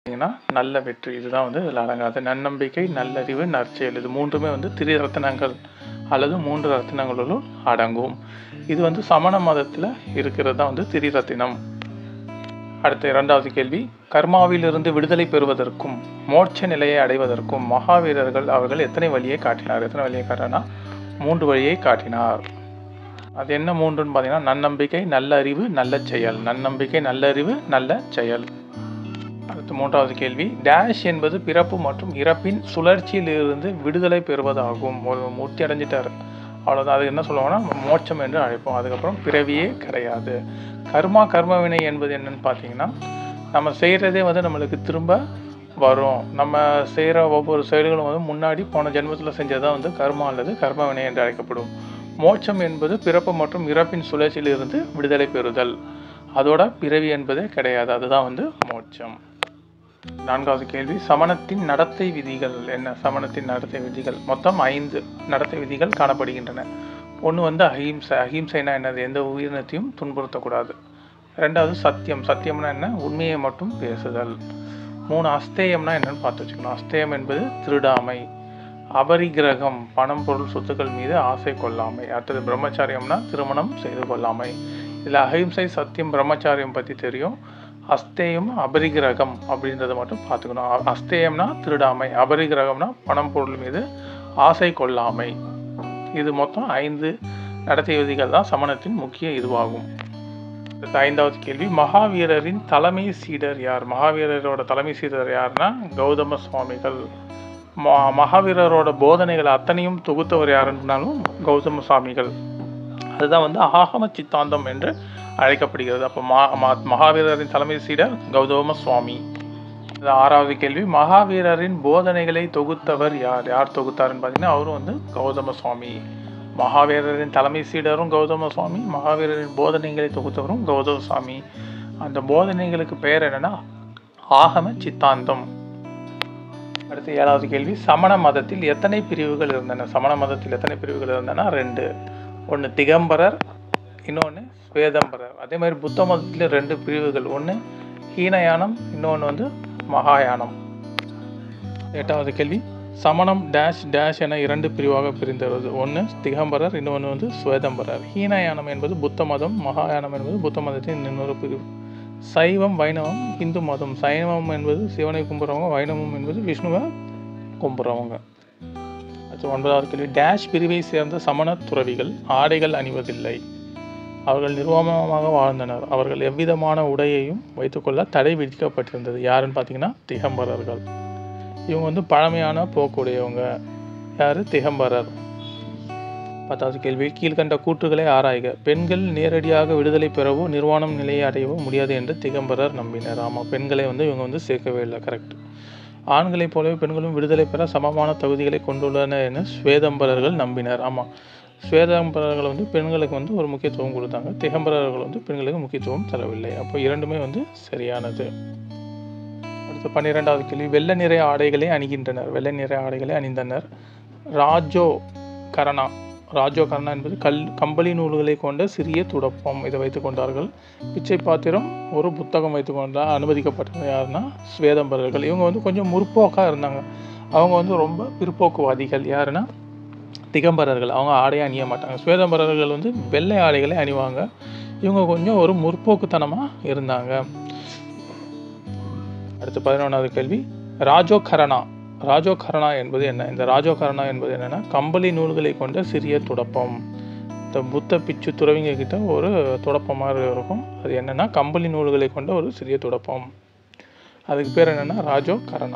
பார்த்தீங்கன்னா நல்ல வெற்றி இதுதான் வந்து இதில் அடங்காது நன்னம்பிக்கை நல்லறிவு நற்செயல் இது மூன்றுமே வந்து திரு ரத்தினங்கள் அல்லது மூன்று ரத்தினங்களுள் அடங்கும் இது வந்து சமண மதத்தில் இருக்கிறது தான் வந்து திரிரத்தினம் அடுத்த இரண்டாவது கேள்வி கர்மாவிலிருந்து விடுதலை பெறுவதற்கும் மோட்ச நிலையை அடைவதற்கும் மகாவீரர்கள் அவர்கள் எத்தனை வழியை காட்டினார் எத்தனை வழியை காட்டினா மூன்று வழியை காட்டினார் அது என்ன மூன்றுன்னு பார்த்தீங்கன்னா நன்னம்பிக்கை நல்ல அறிவு நல்ல செயல் நன்னம்பிக்கை நல்லறிவு நல்ல செயல் அடுத்து மூன்றாவது கேள்வி டேஷ் என்பது பிறப்பு மற்றும் இறப்பின் சுழற்சியிலிருந்து விடுதலை பெறுவதாகும் ஒரு மூர்த்தி அடைஞ்சிட்டார் அவ்வளோதான் அது என்ன சொல்லுவாங்கன்னா மோட்சம் என்று அழைப்போம் அதுக்கப்புறம் பிறவியே கிடையாது கர்மா கர்மவினை என்பது என்னன்னு பார்த்தீங்கன்னா நம்ம செய்கிறதே வந்து நம்மளுக்கு திரும்ப வரும் நம்ம செய்கிற ஒவ்வொரு செயல்களும் வந்து முன்னாடி போன ஜென்மத்தில் செஞ்சது தான் வந்து கர்மா அல்லது கர்மவினை என்று அழைக்கப்படும் மோட்சம் என்பது பிறப்பு மற்றும் இறப்பின் சுழற்சியிலிருந்து விடுதலை பெறுதல் அதோட பிறவி என்பதே கிடையாது அதுதான் வந்து மோட்சம் நான்காவது கேள்வி சமணத்தின் நடத்தை விதிகள் என்ன சமணத்தின் நடத்தை விதிகள் மொத்தம் ஐந்து நடத்தை விதிகள் காணப்படுகின்றன ஒன்று வந்து அஹிம்சை அஹிம்சைனா என்னது எந்த உயிரினத்தையும் துன்புறுத்தக்கூடாது ரெண்டாவது சத்தியம் சத்தியம்னா என்ன உண்மையை மட்டும் பேசுதல் மூணு அஸ்தேயம்னா என்னன்னு பார்த்து வச்சுக்கணும் அஸ்தேயம் என்பது திருடாமை அபரிகிரகம் பணம் பொருள் சொத்துக்கள் மீது ஆசை கொள்ளாமை அடுத்தது பிரம்மச்சாரியம்னா திருமணம் செய்து கொள்ளாமை இதில் அஹிம்சை சத்தியம் பிரம்மச்சாரியம் பற்றி தெரியும் அஸ்தேயம் அபரிகிரகம் அப்படின்றத மட்டும் பார்த்துக்கணும் அ- அஸ்தேயம்னா திருடாமை அபரிகிரகம்னா பணம் பொருள் மீது ஆசை கொள்ளாமை இது மொத்தம் ஐந்து நடத்தை விதிகள் தான் சமணத்தின் முக்கிய இதுவாகும் அடுத்த ஐந்தாவது கேள்வி மகாவீரரின் தலைமை சீடர் யார் மகாவீரரோட தலைமை சீடர் யாருன்னா கௌதம சுவாமிகள் ம மகாவீரரோட போதனைகள் அத்தனையும் தொகுத்தவர் யாருன்னாலும் கௌதம சுவாமிகள் அதுதான் வந்து ஆகம சித்தாந்தம் என்று அழைக்கப்படுகிறது அப்போ மா மா- மகாவீரரின் தலைமை சீடர் கௌதம சுவாமி இது ஆறாவது கேள்வி மகாவீரரின் போதனைகளை தொகுத்தவர் யார் யார் தொகுத்தாருன்னு பார்த்தீங்கன்னா அவரும் வந்து கௌதம சுவாமி மகாவீரரின் தலைமை சீடரும் கௌதம சுவாமி மகாவீரரின் போதனைகளை தொகுத்தவரும் கௌதம சுவாமி அந்த போதனைகளுக்கு பெயர் என்னன்னா ஆகம சித்தாந்தம் அடுத்து ஏழாவது கேள்வி சமண மதத்தில் எத்தனை பிரிவுகள் இருந்தன சமண மதத்தில் எத்தனை பிரிவுகள் இருந்தன ரெண்டு ஒன்று திகம்பரர் இன்னொன்று ஸ்வேதம்பரர் அதே மாதிரி புத்த மதத்தில் ரெண்டு பிரிவுகள் ஒன்று ஹீனயானம் இன்னொன்று வந்து மகாயானம் எட்டாவது கேள்வி சமணம் டேஷ் டேஷ் என இரண்டு பிரிவாக பிரிந்துள்ளது ஒன்று திகம்பரர் இன்னொன்று வந்து ஸ்வேதம்பரர் ஹீனயானம் என்பது புத்த மதம் மகாயானம் என்பது புத்த மதத்தின் இன்னொரு பிரிவு சைவம் வைணவம் இந்து மதம் சைவம் என்பது சிவனை கும்பிட்றவங்க வைணவம் என்பது விஷ்ணுவை கும்பிட்றவங்க அடுத்து ஒன்பதாவது கேள்வி டேஷ் பிரிவை சேர்ந்த சமண துறவிகள் ஆடைகள் அணிவதில்லை அவர்கள் நிர்வாணமாக வாழ்ந்தனர் அவர்கள் எவ்விதமான உடையையும் வைத்துக்கொள்ள தடை விதிக்கப்பட்டிருந்தது யாருன்னு பார்த்தீங்கன்னா திகம்பரர்கள் இவங்க வந்து பழமையான போக்குடையவங்க யார் திகம்பரர் பத்தாவது கேள்வி கீழ்கண்ட கூற்றுகளை ஆராய்க பெண்கள் நேரடியாக விடுதலை பெறவோ நிர்வாணம் நிலையை அடையவோ முடியாது என்று திகம்பரர் நம்பினர் ஆமாம் பெண்களை வந்து இவங்க வந்து சேர்க்கவே இல்லை கரெக்ட் ஆண்களைப் போலவே பெண்களும் விடுதலை பெற சமமான தகுதிகளை கொண்டுள்ளனர் என ஸ்வேதம்பரர்கள் நம்பினர் ஆமாம் ஸ்வேதம்பரர்கள் வந்து பெண்களுக்கு வந்து ஒரு முக்கியத்துவம் கொடுத்தாங்க திகம்பரர்கள் வந்து பெண்களுக்கு முக்கியத்துவம் தரவில்லை அப்போ இரண்டுமே வந்து சரியானது அடுத்து பன்னிரெண்டாவது கேள்வி வெள்ளை நிற ஆடைகளை அணிகின்றனர் வெள்ளை நிற ஆடைகளை அணிந்தனர் ராஜோ கரணா ராஜோ கரணா என்பது கல் கம்பளி நூல்களை கொண்ட சிறிய துடப்பம் இதை வைத்துக் கொண்டார்கள் பிச்சை பாத்திரம் ஒரு புத்தகம் வைத்துக் கொண்டா அனுமதிக்கப்பட்டது யாருன்னா ஸ்வேதம்பரர்கள் இவங்க வந்து கொஞ்சம் முற்போக்காக இருந்தாங்க அவங்க வந்து ரொம்ப பிற்போக்குவாதிகள் யாருன்னா திகம்பரர்கள் அவங்க ஆடையை அணிய மாட்டாங்க ஸ்வேதம்பரர்கள் வந்து வெள்ளை ஆடைகளை அணிவாங்க இவங்க கொஞ்சம் ஒரு முற்போக்குத்தனமாக இருந்தாங்க அடுத்து பதினொன்றாவது கேள்வி ராஜோகரணா ராஜோகரணா என்பது என்ன இந்த ராஜோகரணா என்பது என்னன்னா கம்பளி நூல்களை கொண்ட சிறிய துடப்பம் இந்த புத்த பிச்சு துறவிங்க கிட்ட ஒரு துடப்பம் மாதிரி இருக்கும் அது என்னன்னா கம்பளி நூல்களை கொண்ட ஒரு சிறிய துடப்பம் அதுக்கு பேர் என்னன்னா ராஜோ கரணா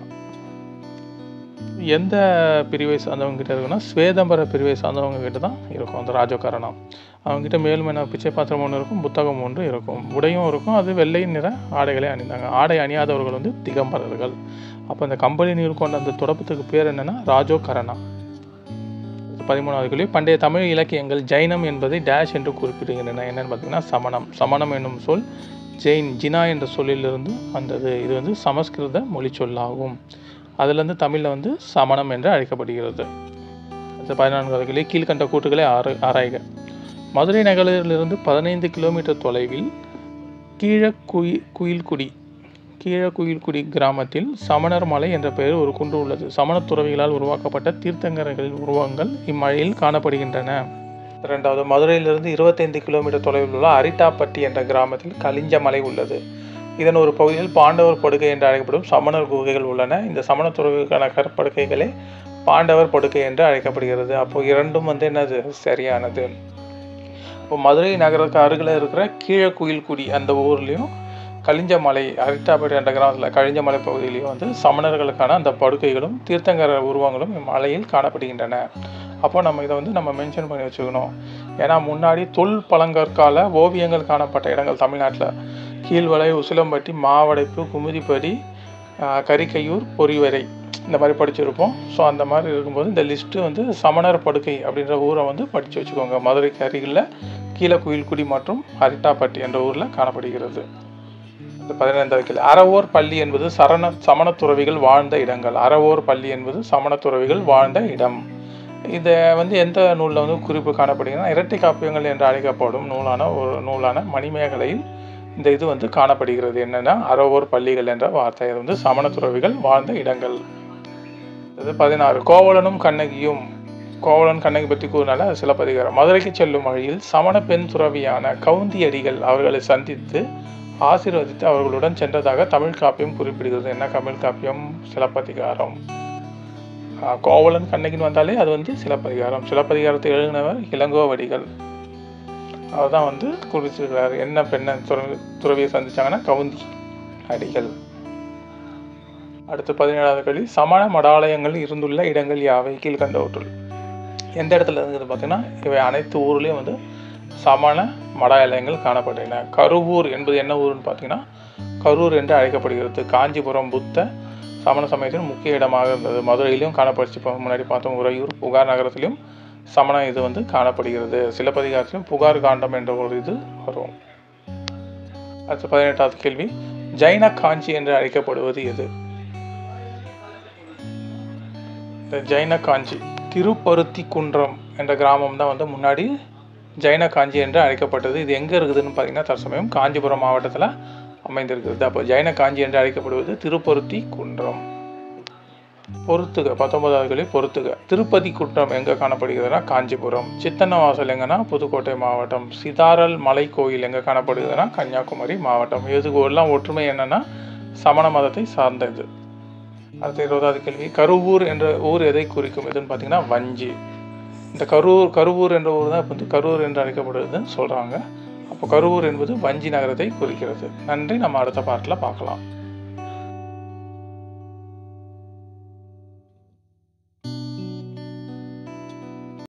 எந்த பிரிவை சார்ந்தவங்க கிட்ட இருக்குன்னா ஸ்வேதம்பர பிரிவை சார்ந்தவங்க கிட்ட தான் இருக்கும் அந்த ராஜோகரணா அவங்ககிட்ட மேலும் என்ன பிச்சை பாத்திரம் ஒன்று இருக்கும் புத்தகம் ஒன்று இருக்கும் உடையும் இருக்கும் அது வெள்ளை நிற ஆடைகளை அணிந்தாங்க ஆடை அணியாதவர்கள் வந்து திகம்பரர்கள் அப்போ அந்த கம்பளி நீர் கொண்ட அந்த துடப்பத்துக்கு பேர் என்னன்னா ராஜோகரணா பதிமூணாவது கேள்வி பண்டைய தமிழ் இலக்கியங்கள் ஜைனம் என்பதை டேஷ் என்று குறிப்பிடுகின்றன என்னன்னு பார்த்தீங்கன்னா சமணம் சமணம் என்னும் சொல் ஜெயின் ஜினா என்ற சொல்லிலிருந்து வந்தது இது வந்து சமஸ்கிருத மொழி சொல்லாகும் அதுலேருந்து தமிழில் வந்து சமணம் என்று அழைக்கப்படுகிறது அடுத்த பதினான்காவது கேள்வி கீழ்கண்ட கூற்றுகளை ஆர ஆராய்க மதுரை நகரிலிருந்து பதினைந்து கிலோமீட்டர் தொலைவில் கீழக்குயி குயில்குடி கீழக்குயில்குடி கிராமத்தில் சமணர் மலை என்ற பெயர் ஒரு குன்று உள்ளது சமணத் துறவிகளால் உருவாக்கப்பட்ட தீர்த்தங்கரர்களின் உருவங்கள் இம்மலையில் காணப்படுகின்றன இரண்டாவது மதுரையிலிருந்து இருபத்தைந்து கிலோமீட்டர் தொலைவில் உள்ள அரிட்டாப்பட்டி என்ற கிராமத்தில் கலிஞ்ச மலை உள்ளது இதன் ஒரு பகுதியில் பாண்டவர் படுகை என்று அழைக்கப்படும் சமணர் குகைகள் உள்ளன இந்த சமண துறவிக்கான கற்படுக்கைகளே பாண்டவர் படுக்கை என்று அழைக்கப்படுகிறது அப்போ இரண்டும் வந்து என்னது சரியானது இப்போ மதுரை நகருக்கு அருகில் இருக்கிற கீழக்குயில்குடி அந்த ஊர்லேயும் கலிஞ்சமலை அரிட்டாப்பேட்டை என்ற கிராமத்தில் கலிஞ்சமலை பகுதியிலையும் வந்து சமணர்களுக்கான அந்த படுக்கைகளும் தீர்த்தங்கர உருவங்களும் இம்மலையில் காணப்படுகின்றன அப்போ நம்ம இதை வந்து நம்ம மென்ஷன் பண்ணி வச்சுக்கணும் ஏன்னா முன்னாடி தொல் பழங்கற்கால ஓவியங்கள் காணப்பட்ட இடங்கள் தமிழ்நாட்டில் கீழ்வளை உசிலம்பட்டி மாவடைப்பு குமுதிப்படி ஆஹ், கரிக்கையூர் பொறிவரை இந்த மாதிரி படிச்சிருப்போம் ஸோ அந்த மாதிரி இருக்கும்போது இந்த லிஸ்ட்டு வந்து சமணர் படுக்கை அப்படின்ற ஊரை வந்து படித்து வச்சுக்கோங்க மதுரைக்கு அருகில் கீழே குயில்குடி மற்றும் அரிட்டாப்பட்டி என்ற ஊரில் காணப்படுகிறது இந்த பதினைந்தாவது கேள்வி அறவோர் பள்ளி என்பது சரண சமண துறவிகள் வாழ்ந்த இடங்கள் அறவோர் பள்ளி என்பது சமண துறவிகள் வாழ்ந்த இடம் இதை வந்து எந்த நூலில் வந்து குறிப்பு காணப்படுகிறதுனா இரட்டை காப்பியங்கள் என்று அழைக்கப்படும் நூலான ஒரு நூலான மணிமேகலையில் இந்த இது வந்து காணப்படுகிறது என்னன்னா அறவோர் பள்ளிகள் என்ற வார்த்தை அது வந்து சமண துறவிகள் வாழ்ந்த இடங்கள் இது பதினாறு கோவலனும் கண்ணகியும் கோவலன் கண்ணகி பற்றி கூறினால அது சிலப்பதிகாரம் மதுரைக்கு செல்லும் வழியில் சமண பெண் துறவியான கவுந்தியடிகள் அவர்களை சந்தித்து ஆசீர்வதித்து அவர்களுடன் சென்றதாக தமிழ் காப்பியம் குறிப்பிடுகிறது என்ன தமிழ் காப்பியம் சிலப்பதிகாரம் ஆஹ் கோவலன் கண்ணகின்னு வந்தாலே அது வந்து சிலப்பதிகாரம் சிலப்பதிகாரத்தை எழுதினவர் இளங்கோவடிகள் அவர் தான் வந்து குறிச்சிருக்கிறார் என்ன பெண்ணை துறவி துறவியை சந்திச்சாங்கன்னா கவுந்தி அடிகள் அடுத்து பதினேழாவது கேள்வி சமண மடாலயங்கள் இருந்துள்ள இடங்கள் யாவை கீழ்கண்டவற்றுள் எந்த இடத்துல இருக்குது பார்த்தீங்கன்னா இவை அனைத்து ஊர்லேயும் வந்து சமண மடாலயங்கள் காணப்படுகின்றன கருவூர் என்பது என்ன ஊருன்னு பார்த்தீங்கன்னா கரூர் என்று அழைக்கப்படுகிறது காஞ்சிபுரம் புத்த சமண சமயத்தின் முக்கிய இடமாக இருந்தது மதுரையிலும் காணப்படுச்சு இப்போ முன்னாடி பார்த்தோம் உறையூர் புகார் நகரத்திலும் சமண இது வந்து காணப்படுகிறது சிலப்பதிகாரத்திலும் புகார் காண்டம் என்ற ஒரு இது வரும் அடுத்து பதினெட்டாவது கேள்வி ஜைன காஞ்சி என்று அழைக்கப்படுவது எது இந்த ஜைன காஞ்சி திருப்பருத்தி குன்றம் என்ற கிராமம் தான் வந்து முன்னாடி ஜைன காஞ்சி என்று அழைக்கப்பட்டது இது எங்கே இருக்குதுன்னு பார்த்தீங்கன்னா தற்சமயம் காஞ்சிபுரம் மாவட்டத்தில் அமைந்திருக்கிறது அப்போ ஜைன காஞ்சி என்று அழைக்கப்படுவது திருப்பருத்தி குன்றம் பொறுத்துக பத்தொன்பதாவது கேள்வி பொறுத்துக திருப்பதி குன்றம் எங்கே காணப்படுகிறதுனா காஞ்சிபுரம் சித்தன்னவாசல் எங்கன்னா புதுக்கோட்டை மாவட்டம் சிதாரல் மலை கோயில் எங்கே காணப்படுகிறதுனா கன்னியாகுமரி மாவட்டம் இதுக்கு எல்லாம் ஒற்றுமை என்னன்னா சமண மதத்தை சார்ந்தது அடுத்த இருபதாவது கேள்வி கருவூர் என்ற ஊர் எதை குறிக்கும் எதுன்னு பார்த்தீங்கன்னா வஞ்சி இந்த கரூர் கருவூர் என்ற ஊர் தான் இப்போ வந்து கரூர் என்று அழைக்கப்படுதுன்னு சொல்கிறாங்க அப்போ கருவூர் என்பது வஞ்சி நகரத்தை குறிக்கிறது நன்றி நம்ம அடுத்த பாட்டில் பார்க்கலாம்